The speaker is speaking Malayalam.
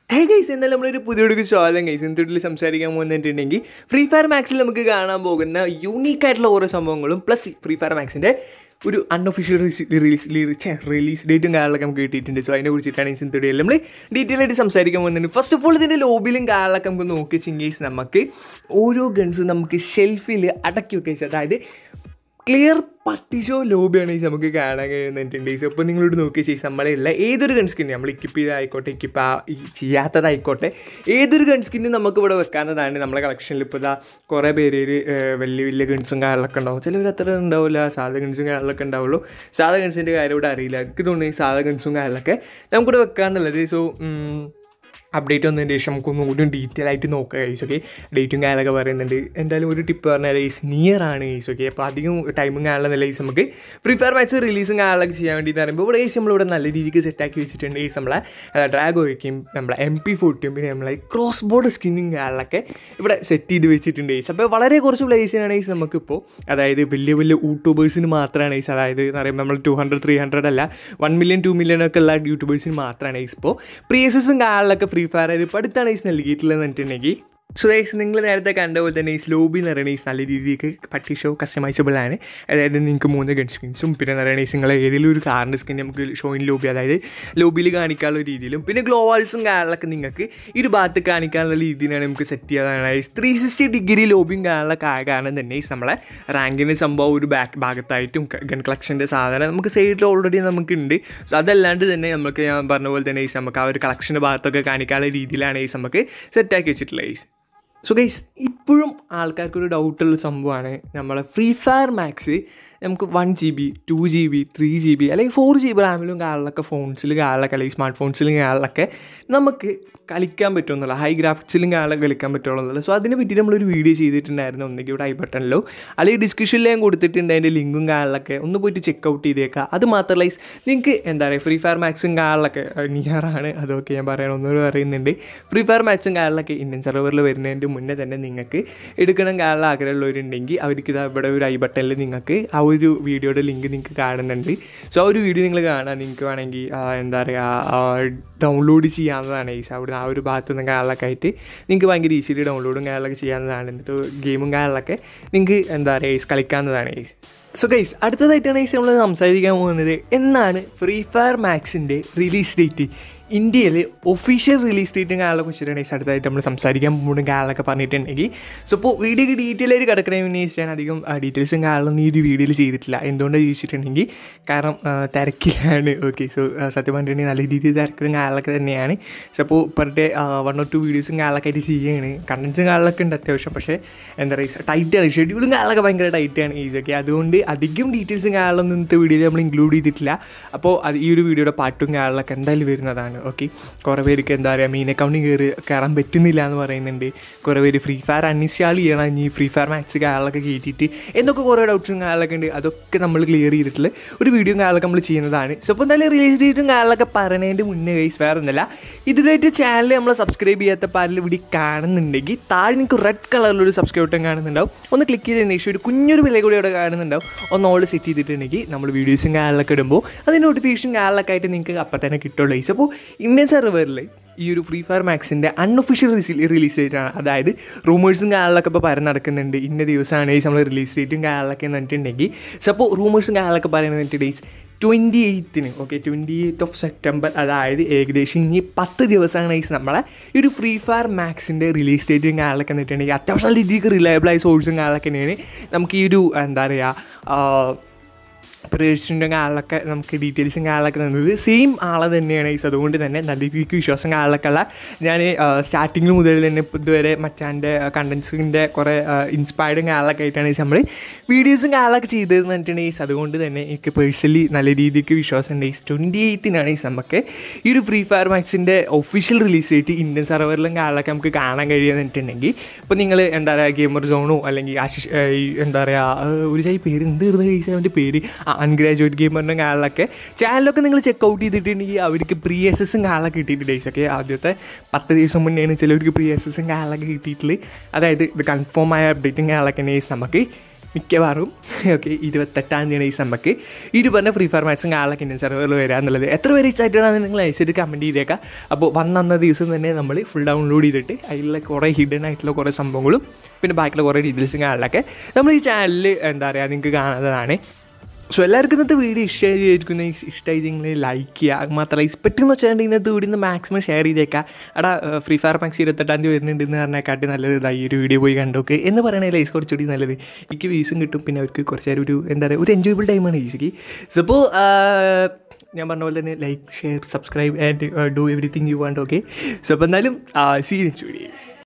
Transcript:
ഹേ ഗൈസ് എന്നാലും നമ്മളൊരു പുതിയൊരു സ്വാഗതം ഗൈസ് ഇന്നത്തെ സംസാരിക്കാൻ പോകുന്നിട്ടുണ്ടെങ്കിൽ ഫ്രീ ഫയർ മാക്സിൽ നമുക്ക് കാണാൻ പോകുന്ന യൂണീക്ക് ആയിട്ടുള്ള ഓരോ സംഭവങ്ങളും പ്ലസ് ഫ്രീ ഫയർ മാക്സിൻ്റെ ഒരു അൺഒഫീഷ്യൽ റിലീസ് റിലീസ് ഡേറ്റും കാര്യങ്ങളൊക്കെ നമുക്ക് കിട്ടിയിട്ടുണ്ട് സോ അതിനെ കുറിച്ചിട്ടാണ് ഈ സിന്തോടിയിൽ നമ്മൾ ഡീറ്റെയിൽ ആയിട്ട് സംസാരിക്കാൻ പോകുന്നുണ്ട് ഫസ്റ്റ് ഓഫ് ഓൾ ഇതിൻ്റെ ലോബിലും കാര്യങ്ങളൊക്കെ നമുക്ക് നോക്കി ചിങ്കേസ് നമുക്ക് ഓരോ ഗൺസും നമുക്ക് ഷെൽഫിൽ അടക്കി വെക്കുക അതായത് ക്ലിയർ പട്ടിഷോ ലോബിയാണ് ഈ നമുക്ക് കാണാൻ കഴിയുന്നുണ്ട് ഈസ് അപ്പോൾ നിങ്ങളോട് നോക്കി ചെയ്സ് നമ്മളുള്ള ഏതൊരു ഗൺ സ്കിന്നും നമ്മൾ ഇക്കിപ്പ് ചെയ്തായിക്കോട്ടെ ഇക്കിപ്പ് ചെയ്യാത്തതായിക്കോട്ടെ ഏതൊരു ഗൺ സ്കിന്നും നമുക്ക് ഇവിടെ വെക്കാവുന്നതാണ് നമ്മളെ കളക്ഷനിൽ ഇപ്പോൾ ഇതാ കുറേ പേര് വലിയ വലിയ ഗൺസും കാര്യങ്ങളൊക്കെ ഉണ്ടാവും ചിലവർ അത്ര ഉണ്ടാവില്ല സാധാ ഗൺസും കാര്യങ്ങളൊക്കെ ഉണ്ടാവുള്ളൂ സാധാ ഗൺസിൻ്റെ കാര്യം ഇവിടെ അറിയില്ല എനിക്ക് തോന്നുന്നു ഈ സാധാ ഗൺസും കാര്യങ്ങളൊക്കെ നമുക്കിവിടെ വെക്കാമെന്നുള്ളത് സോ അപ്ഡേറ്റ് വന്നതിന് ശേഷം നമുക്കൊന്നും കൂടി ഡീറ്റെയിൽ ആയിട്ട് നോക്കുക ഗൈസ് ഓക്കെ ഡേറ്റും കാര്യങ്ങളൊക്കെ പറയുന്നുണ്ട് എന്തായാലും ഒരു ടിപ്പ് പറഞ്ഞാൽ ഗൈസ് നിയർ ആണ് ഗൈസ് ഓക്കെ അപ്പോൾ അധികം ടൈമും കാണുന്ന നില ഗൈസ് നമുക്ക് ഫ്രീ ഫയർ മാച്ച് റിലീസും കാര്യങ്ങളൊക്കെ ചെയ്യാൻ വേണ്ടി പറയുമ്പോൾ ഇവിടെ ഗൈസ് നമ്മളിവിടെ നല്ല രീതിക്ക് സെറ്റാക്കി വെച്ചിട്ടുണ്ട് ഗൈസ് നമ്മളെ ഡ്രാഗോയ്ക്കും നമ്മളെ എം പി ഫോർട്ടിയും പിന്നെ നമ്മളെ ക്രോസ് ബോർഡ് സ്കിന്നും കാര്യങ്ങളൊക്കെ ഇവിടെ സെറ്റ് ചെയ്ത് വെച്ചിട്ടുണ്ട് ഗൈസ് അപ്പോൾ വളരെ കുറച്ച് പ്ലേസിനാണ് ഗൈസ് നമുക്കിപ്പോൾ അതായത് വലിയ വലിയ യൂട്യൂബേഴ്സിന് മാത്രമാണ് ഗൈസ് അതായത് എന്ന് പറയുമ്പോൾ നമ്മൾ ടു ഹൺഡ്രഡ് ത്രീ ഹൺഡ്രഡ് അല്ല വൺ മില്യൺ ടു മില്യൺ ഒക്കെ ഉള്ള യൂട്യൂബേഴ്സിന് മാത്രമാണ് ഗൈസ് ഇപ്പോൾ പ്രിയസസും കാര്യങ്ങളൊക്കെ ഫ്രീ ഫയർ ഇപ്പോൾ അടുത്താണ് ഈസ് നൽകിയിട്ടുള്ളത് എന്നിട്ടുണ്ടെങ്കിൽ സോ ഗൈസ് നിങ്ങൾ നേരത്തെ കണ്ട പോലെ തന്നെ ഈ സ്ലോബി എന്ന് പറയുന്ന ഈ നല്ല രീതിക്ക് പട്ടി ഷോ കസ്റ്റമൈസബിൾ ആണ് അതായത് നിങ്ങൾക്ക് മൂന്ന് ഗൺ സ്കിൻസും പിന്നെ എന്ന് പറയുന്നത് നിങ്ങൾ ഏതെങ്കിലും ഒരു കാറിൻ്റെ സ്കിൻ നമുക്ക് ഷോയിൻ ലോബി അതായത് ലോബിയിൽ കാണിക്കാനുള്ള രീതിയിലും പിന്നെ ഗ്ലോവാൾസും കാറിലൊക്കെ നിങ്ങൾക്ക് ഈ ഒരു ഭാഗത്ത് കാണിക്കാനുള്ള രീതിയിലാണ് നമുക്ക് സെറ്റ് ചെയ്യാതാണ് ത്രീ സിക്സ്റ്റി ഡിഗ്രി ലോബിയും കാറിലൊക്കെ ആയ കാരണം തന്നെ ഈ നമ്മളെ റാങ്കിൻ്റെ സംഭവം ഒരു ബാക്ക് ഭാഗത്തായിട്ടും ഗൺ കളക്ഷൻ്റെ സാധനം നമുക്ക് സൈഡിൽ ഓൾറെഡി നമുക്കുണ്ട് സോ അതല്ലാണ്ട് തന്നെ നമുക്ക് ഞാൻ പറഞ്ഞ പോലെ തന്നെ ഈ നമുക്ക് ആ ഒരു കളക്ഷൻ്റെ ഭാഗത്തൊക്കെ കാണിക്കാനുള്ള രീതിയിലാണ് ഈ നമുക്ക് സെറ്റാക്കി വെച്ചിട്ടുള്ളത് ഈസ് സോ ഗൈസ് ഇപ്പോഴും ആൾക്കാർക്കൊരു ഡൗട്ടുള്ള സംഭവമാണ് നമ്മളെ ഫ്രീ ഫയർ മാക്സ് നമുക്ക് one G B two G B three G B അല്ലെങ്കിൽ ഫോർ ജി ബി റാമിലും കാറിലൊക്കെ ഫോൺസിൽ കാറിലൊക്കെ അല്ലെങ്കിൽ സ്മാർട്ട് ഫോൺസിലും കാറിലൊക്കെ നമുക്ക് കളിക്കാൻ പറ്റുമെന്നുള്ള ഹൈ ഗ്രാഫിക്സിലും കാറിലൊക്കെ കളിക്കാൻ പറ്റുള്ളൂ എന്നുള്ളത് സോ അതിനെ പറ്റി നമ്മളൊരു വീഡിയോ ചെയ്തിട്ടുണ്ടായിരുന്നു ഒന്നെങ്കിൽ ഇവിടെ ഐ ബട്ടണിലോ അല്ലെങ്കിൽ ഡിസ്ക്രിപ്ഷനിൽ ഞാൻ കൊടുത്തിട്ടുണ്ട് അതിൻ്റെ ലിങ്കും കാറിലൊക്കെ ഒന്ന് പോയിട്ട് ചെക്ക് ഔട്ട് ചെയ്തേക്കുക അത് മാത്രമല്ല നിങ്ങൾക്ക് എന്താ പറയുക ഫ്രീ ഫയർ മാക്സും കാറിലൊക്കെ നിയറാണ് അതൊക്കെ ഞാൻ പറയാൻ ഒന്നുകൂടി പറയുന്നുണ്ട് ഫ്രീ ഫയർ മാക്സും കാറിലൊക്കെ ഇന്ത്യൻ സെർവറിൽ വരുന്നതിൻ്റെ മുന്നേ തന്നെ നിങ്ങൾക്ക് എടുക്കണം കാറിൽ ആഗ്രഹമുള്ളവരുണ്ടെങ്കിൽ അവർക്ക് ഇതാ ഇവിടെ ഒരു ഐ ബട്ടണിൽ നിങ്ങൾക്ക് ആ ഒരു വീഡിയോയുടെ ലിങ്ക് നിങ്ങൾക്ക് കാണുന്നുണ്ട് സോ ആ ഒരു വീഡിയോ നിങ്ങൾ കാണാൻ നിങ്ങൾക്ക് വേണമെങ്കിൽ എന്താ പറയുക ഡൗൺലോഡ് ചെയ്യാവുന്നതാണ് ഈസ് അവിടെ ആ ഒരു ഭാഗത്ത് നിന്ന് കാര്യങ്ങളൊക്കെ ആയിട്ട് നിങ്ങൾക്ക് ഭയങ്കര ഈസിലി ഡൗൺലോഡും കാര്യങ്ങളൊക്കെ ചെയ്യാവുന്നതാണ് എന്നിട്ട് ഗെയിമും കാര്യങ്ങളൊക്കെ നിങ്ങൾക്ക് എന്താ പറയുക ഈസ് കളിക്കാവുന്നതാണ് ഈസ് സോ ഗൈസ് അടുത്തതായിട്ടാണ് ഈസ് നമ്മൾ സംസാരിക്കാൻ പോകുന്നത് എന്നാണ് ഫ്രീ ഫയർ മാക്സിൻ്റെ റിലീസ് ഡേറ്റ് ഇന്ത്യയിൽ ഒഫീഷ്യൽ റിലീസ് ഡേറ്റും കാര്യങ്ങളെ കുറിച്ചിട്ടാണ് ഈസ് അടുത്തായിട്ട് നമ്മൾ സംസാരിക്കാൻ പോകുന്ന കാര്യങ്ങളൊക്കെ പറഞ്ഞിട്ടുണ്ടെങ്കിൽ സോ ഇപ്പോൾ വീഡിയോക്ക് ഡീറ്റെയിൽ ആയിട്ട് കിടക്കണമെന്ന് ഞാൻ അധികം ഡീറ്റെയിൽസും കാര്യങ്ങളൊന്നും ഈ ഒരു വീഡിയോയിൽ ചെയ്തിട്ടില്ല എന്തുകൊണ്ടാണ് ചോദിച്ചിട്ടുണ്ടെങ്കിൽ കാരണം തിരക്കിലാണ് ഓക്കെ സോ സത്യം പറഞ്ഞിട്ടുണ്ടെങ്കിൽ നല്ല രീതിയിൽ തിരക്കിലും കാര്യങ്ങളൊക്കെ തന്നെയാണ് സോ അപ്പോൾ per day one or two വീഡിയോസും കാര്യങ്ങളൊക്കെ ആയിട്ട് ചെയ്യുകയാണ് കണ്ടൻസും കാര്യങ്ങളൊക്കെ ഉണ്ട് അത്യാവശ്യം പക്ഷേ എന്താ പറയുക ടൈറ്റാണ് ഷെഡ്യൂളും കാര്യങ്ങളൊക്കെ ഭയങ്കര ടൈറ്റാണ് ഈസ് ഓക്കെ അതുകൊണ്ട് അധികം ഡീറ്റെയിൽസും കാര്യങ്ങളൊന്നും ഇന്നത്തെ വീഡിയോയിൽ നമ്മൾ ഇൻക്ലൂഡ് ചെയ്തിട്ടില്ല അപ്പോൾ അത് ഈ ഒരു വീഡിയോയുടെ പാട്ടും കാര്യങ്ങളൊക്കെ എന്തായാലും വരുന്നതാണ് ഓക്കെ കുറേ പേർക്ക് എന്താ പറയുക മീൻ അക്കൗണ്ടിൽ കയറി കയറാൻ പറ്റുന്നില്ല എന്ന് പറയുന്നുണ്ട് കുറേ പേര് ഫ്രീ ഫയർ അൺഇൻസ്റ്റാൾ ചെയ്യണം ഇനി ഫ്രീ ഫയർ മാക്സ് കാര്യങ്ങളൊക്കെ കയറ്റിയിട്ട് എന്നൊക്കെ കുറേ ഡൗട്ട്സും കാര്യങ്ങളൊക്കെ ഉണ്ട് അതൊക്കെ നമ്മൾ ക്ലിയർ ചെയ്തിട്ടുള്ള ഒരു വീഡിയോ കാര്യങ്ങളൊക്കെ നമ്മൾ ചെയ്യുന്നതാണ് സോ അപ്പോൾ എന്തായാലും റിലീസ് ഡേറ്റും കാര്യങ്ങളൊക്കെ പറയുന്നതിൻ്റെ മുന്നേ കൈസ് വേറെ ഒന്നുമില്ല ഇതുവരെയായിട്ട് ചാനൽ നമ്മൾ സബ്സ്ക്രൈബ് ചെയ്യാത്ത പാരിൽ വീഡിയോ കാണുന്നുണ്ടെങ്കിൽ താഴെ നിങ്ങൾക്ക് റെഡ് കളറിലൊരു സബ്സ്ക്രൈബ് ബട്ടൺ കാണുന്നുണ്ടാവും ഒന്ന് ക്ലിക്ക് ചെയ്തതിന് ശേഷം ഒരു കുഞ്ഞൊരു വില കൂടി അവിടെ കാണുന്നുണ്ടാവും ഒന്ന് ഓൾ സെറ്റ് ചെയ്തിട്ടുണ്ടെങ്കിൽ നമ്മൾ വീഡിയോസും കാര്യങ്ങളൊക്കെ ഇടുമ്പോൾ അതിന് നോട്ടിഫിക്കേഷൻ കാര്യങ്ങളൊക്കെ ആയിട്ട് നിങ്ങൾക്ക് അപ്പം തന്നെ കിട്ടുള്ളൂ ഗൈസ് അപ്പോൾ ഇന്ത്യൻ സെർവറിൽ ഈ ഒരു ഫ്രീ ഫയർ മാക്സിൻ്റെ അൺഒഫീഷ്യൽ റിലീസ് ഡേറ്റ് ആണ് അതായത് റൂമേഴ്സും കാര്യങ്ങളൊക്കെ ഇപ്പോൾ പറഞ്ഞ് നടക്കുന്നുണ്ട് ഇന്ന ദിവസമാണ് ഈ നമ്മൾ റിലീസ് ഡേറ്റും കാര്യങ്ങളൊക്കെ എന്ന് പറഞ്ഞിട്ടുണ്ടെങ്കിൽ സോ അപ്പോൾ റൂമേഴ്സും കാര്യങ്ങളൊക്കെ പറയുന്നത് ഡേയ്സ് ട്വൻറ്റി എയ്ത്തിന് okay twenty eighth of September അതായത് ഏകദേശം ഇനി പത്ത് ദിവസമാണ് ഈ നമ്മളെ ഈ ഒരു ഫ്രീ ഫയർ മാക്സിൻ്റെ റിലീസ് ഡേറ്റും കാര്യങ്ങളൊക്കെ എന്നിട്ടുണ്ടെങ്കിൽ അത്യാവശ്യം നല്ല രീതിക്ക് റിലയബിളായ സോഴ്സും കാര്യങ്ങളൊക്കെ തന്നെയാണ് നമുക്ക് ഈ ഒരു എന്താ പറയുക പ്രേസിൻ്റെ ആളൊക്കെ നമുക്ക് ഡീറ്റെയിൽസും കാര്യങ്ങളൊക്കെ തന്നത് സെയിം ആളെ തന്നെയാണ് ഈ അതുകൊണ്ട് തന്നെ നല്ല രീതിക്ക് വിശ്വാസം കാര്യങ്ങളൊക്കെ ഉള്ള ഞാൻ സ്റ്റാർട്ടിങ്ങിൽ മുതൽ തന്നെ ഇതുവരെ മറ്റാൻ്റെ കണ്ടൻസിൻ്റെ കുറേ ഇൻസ്പയർഡും കാര്യങ്ങളൊക്കെ ആയിട്ടാണ് നമ്മൾ വീഡിയോസും കാര്യങ്ങളൊക്കെ ചെയ്തതെന്ന് പറഞ്ഞിട്ടുണ്ടെങ്കിൽ അതുകൊണ്ട് തന്നെ എനിക്ക് പേഴ്സണലി നല്ല രീതിക്ക് വിശ്വാസം ഉണ്ട് ഈ ട്വൻറ്റി എയ്ത്തിനാണ് ഈ നമുക്ക് ഈ ഒരു ഫ്രീ ഫയർ മാക്സിൻ്റെ ഒഫീഷ്യൽ റിലീസ് ഡേറ്റ് ഇന്ത്യൻ സെർവറിലും കാര്യങ്ങളൊക്കെ നമുക്ക് കാണാൻ കഴിയുമെന്നിട്ടുണ്ടെങ്കിൽ ഇപ്പോൾ നിങ്ങൾ എന്താ പറയുക ഗെയിമർ സോണോ അല്ലെങ്കിൽ ആശിഷ് എന്താ പറയുക ഒരു ചായ പേര് എന്ത് കേസ് അവൻ്റെ പേര് അൺഗ്രാജുവേറ്റ് ഗെയിമറിൻ്റെ കാലിലൊക്കെ ചാനലൊക്കെ നിങ്ങൾ ചെക്ക് ഔട്ട് ചെയ്തിട്ടുണ്ടെങ്കിൽ അവർക്ക് പ്രീ എസ് എസും കാലൊക്കെ കിട്ടിയിട്ട് ഡേയ്സ് ഒക്കെ ആദ്യത്തെ പത്ത് ദിവസം മുന്നെയാണ് ചിലവർക്ക് പ്രീ എസ് എസും കാലൊക്കെ കിട്ടിയിട്ടുള്ളത് അതായത് ഇത് കൺഫേം ആയ അപ്ഡേറ്റും കാലൊക്കെ ഡേയ്സ് നമുക്ക് മിക്കവാറും ഓക്കെ ഇരുപത്തെട്ടാം തീയതി ഈ സമ്മക്ക് ഇത് പറഞ്ഞ ഫ്രീ ഫയർ മാക്സും കാളൊക്കെ ഇന്ത്യൻ സെർവറിൽ വരിക എന്നുള്ളത് എത്ര പേര് എക്സൈറ്റഡ് നിങ്ങൾ അയച്ചിട്ട് കമൻറ്റ് ചെയ്തേക്കാം അപ്പോൾ വന്നന്ന ദിവസം തന്നെ നമ്മൾ ഫുൾ ഡൗൺലോഡ് ചെയ്തിട്ട് അതിലുള്ള കുറേ ഹിഡൻ ആയിട്ടുള്ള കുറേ സംഭവങ്ങളും പിന്നെ ബാക്കിയുള്ള കുറേ ഡീറ്റെയിൽസും കാളിലൊക്കെ നമ്മൾ ഈ ചാനലിൽ എന്താ പറയുക നിങ്ങൾക്ക് കാണുന്നതാണ് സോ എല്ലാവർക്കും ഇന്നത്തെ വീഡിയോ ഇഷ്ടമായിരിക്കുന്ന ഇഷ്ടമായി നിങ്ങൾ ലൈക്ക് ചെയ്യുക മാത്രമല്ല ഇസ്പെക്റ്റ് എന്ന് വെച്ചാൽ ഇന്നത്തെ വീഡിയോ ഒന്ന് മാക്സിമം ഷെയർ ചെയ്തേക്കാം എടാ ഫ്രീ ഫയർ മാക്സ് ഇരുപത്തെട്ടാം തീയതി വരുന്നുണ്ട് എന്ന് പറഞ്ഞേക്കാട്ടി നല്ലത് ഇതായി ഒരു വീഡിയോ പോയി കണ്ടോക്ക് എന്ന് പറയണേ ലൈസ് കുറച്ചുകൂടി നല്ലത് എനിക്ക് വീസും കിട്ടും പിന്നെ അവർക്ക് കുറച്ച് നേരം ഒരു എന്താ പറയുക ഒരു എൻജോയബിൾ ടൈമാണ് ഈസിക്ക് സോ അപ്പോൾ ഞാൻ പറഞ്ഞ പോലെ തന്നെ like share subscribe and do everything you want okay so അപ്പോൾ എന്തായാലും സീരിയസ് വീഡിയോസ്